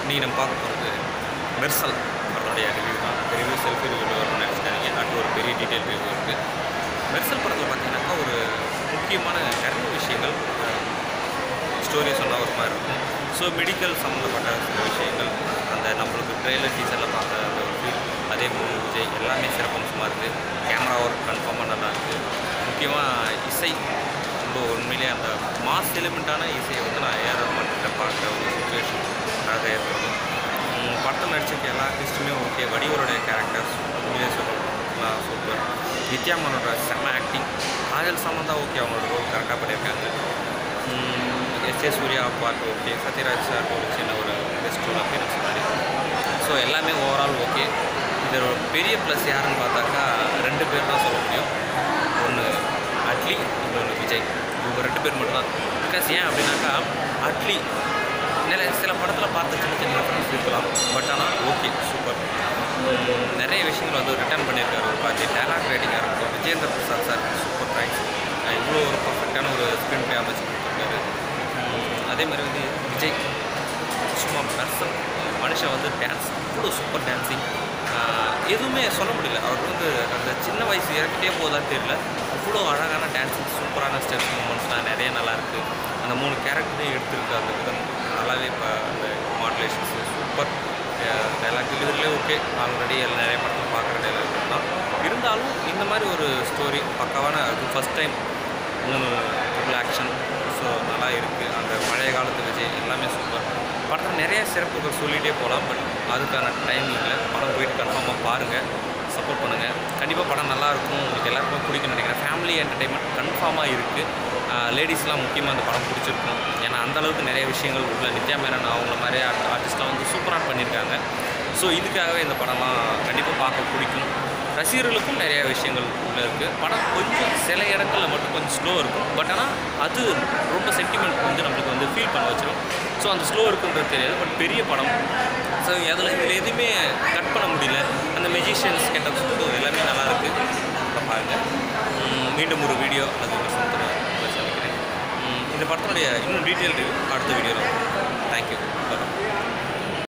நீ நம்ம பார்க்க போகிறது மெர்சல் படத்துடைய ரிவ்யூ தான் ரிவ்யூ செல்ஃபி ரிவ்யூ வரும்னு நினச்சிக்காதீங்க அடுத்து ஒரு பெரிய டீட்டெயில் ரிவ்யூ இருக்குது மெர்சல் படத்தில் பார்த்தீங்கன்னாக்கா ஒரு முக்கியமான நிறைய விஷயங்கள் ஸ்டோரி சொன்னால் ஒரு மாதிரி இருக்கும் ஸோ மெடிக்கல் சம்மந்தப்பட்ட சில விஷயங்கள் அந்த நம்மளுக்கு ட்ரெய்லர் டீச்சரில் பார்த்த அந்த ஒரு ஃபீல் அதே மாதிரி விஜய் எல்லாமே சிறப்பம்சமாக இருக்குது கேமரா ஒர்க் கன்ஃபார்மாக நல்லா இருக்குது முக்கியமாக இசை ரொம்ப உண்மையிலே அந்த மாஸ் எலிமெண்ட்டான இசையை வந்து நான் ஏஆர் ரஹ்மான்கிட்ட பார்க்குற ஒரு சுச்சுவேஷனாக ஏற்படும் உம், படத்தில் நடிச்சிருக்க எல்லா ஆர்டிஸ்ட்டுமே ஓகே வடிவருடைய கேரக்டர்ஸ் உண்மையிலே சொல்லலாம் சூப்பர் நித்யாமனோட செம்ம ஆக்டிங் ராஜல் சமந்தா ஓகே அவங்களோட ரோல் கரெக்டாக பண்ணியிருக்காங்க S A Surya part okay Sathyaraj sir ஒரு சின்ன ஒரு பெஸ்ட் ரோல் அப்பியரன்ஸ் மாதிரி ஸோ எல்லாமே ஓவரால் ஓகே இதில் ஒரு பெரிய ப்ளஸ் யாருன்னு பார்த்தாக்கா ரெண்டு பேர் தான் சொல்ல முடியும் ஒன்று அட்லி இன்னொன்று விஜய் இவங்க ரெண்டு பேர் மட்டும்தான் பிகாஸ் ஏன் அப்படின்னாக்கா அட்லி நிறைய சில படத்தில் பார்த்த சின்ன சின்ன ரெஃபரன்ஸ் இருக்கலாம் பட் ஆனால் ஓகே சூப்பர் நிறைய விஷயங்கள் வந்து ரிட்டர்ன் பண்ணியிருக்காரு ஒரு பாதி டேலாக் ரைட்டிங்காக இருக்கட்டும் Vijayendra Prasad sir super thanks இவ்வளோ ஒரு பர்ஃபெக்டான ஒரு ஸ்க்ரீன் ப்ளே அமைச்சு கொடுத்துருக்காரு உம், அதே மாதிரி வந்து விஜய் சும்மா பர்சன் மனுஷன் வந்து டான்ஸ் அவ்வளோ சூப்பர் டான்ஸிங் எதுவுமே சொல்ல முடியல அவர் வந்து அந்த சின்ன வயசு இறக்கிட்டே போதா தெரியல அவ்வளோ அழகான டான்ஸிங் சூப்பரான ஸ்டெப்ஸ் மூமெண்ட்ஸ்லாம் நிறைய நல்லா இருக்குது அந்த மூணு கேரக்டரையும் எடுத்திருக்கு அந்த விதம் நல்லாவே இப்போ அந்த மாடுலேஷன்ஸ் சூப்பர் டைலாக் எழுதுறதுலே ஓகே ஆல்ரெடி நிறைய படத்தில் பார்க்குற டைலாக் தான் இருந்தாலும் இந்த மாதிரி ஒரு ஸ்டோரி பக்காவான அது ஃபஸ்ட் டைம் மூணு ட்ரிபிள் ஆக்ஷன் ஸோ நல்லா இருக்குது அந்த பழைய காலத்து விஜய் எல்லாமே சூப்பர் படத்தில் நிறைய சிறப்புகள் சொல்லிகிட்டே போகலாம் பட் அதுக்கான டைம் இல்லை படம் போயிட்டு கன்ஃபார்மாக பாருங்கள் சப்போர்ட் பண்ணுங்கள் கண்டிப்பாக படம் நல்லா இருக்கும் உங்களுக்கு எல்லாருக்குமே பிடிக்கும்னு நினைக்கிறேன் ஃபேமிலி என்டர்டைன்மெண்ட் கன்ஃபார்மாக இருக்குது லேடிஸ்லாம் முக்கியமாக அந்த படம் பிடிச்சிருக்கும் ஏன்னா அந்த அளவுக்கு நிறைய விஷயங்கள் உள்ள நித்யா மேனன் அவங்கள மாதிரி ஆர்டிஸ்ட்லாம் வந்து சூப்பராக பண்ணியிருக்காங்க ஸோ இதுக்காகவே இந்த படம்லாம் கண்டிப்பாக பார்க்க பிடிக்கும் ரசிகர்களுக்கும் நிறைய விஷயங்கள் உள்ள இருக்குது படம் கொஞ்சம் சில இடங்களில் மட்டும் கொஞ்சம் ஸ்லோ இருக்கும் பட் ஆனால் அது ரொம்ப சென்டிமெண்ட் வந்து நம்மளுக்கு வந்து ஃபீல் பண்ண வச்சிடும் ஸோ அந்த ஸ்லோ இருக்குன்றது தெரியாது பட் பெரிய படம் ஸோ அதில் இதில் எதுவுமே கட் பண்ண முடியல அந்த மெஜிஷியன்ஸ் கெட்ட எல்லாமே நல்லா இருக்குது பாருங்கள் உம், மீண்டும் ஒரு வீடியோ அது விமர்சனத்தில் உங்களை சந்திக்கிறேன் உம், இந்த படத்தினுடைய இன்னும் டீட்டெயில் அடுத்த வீடியோவில்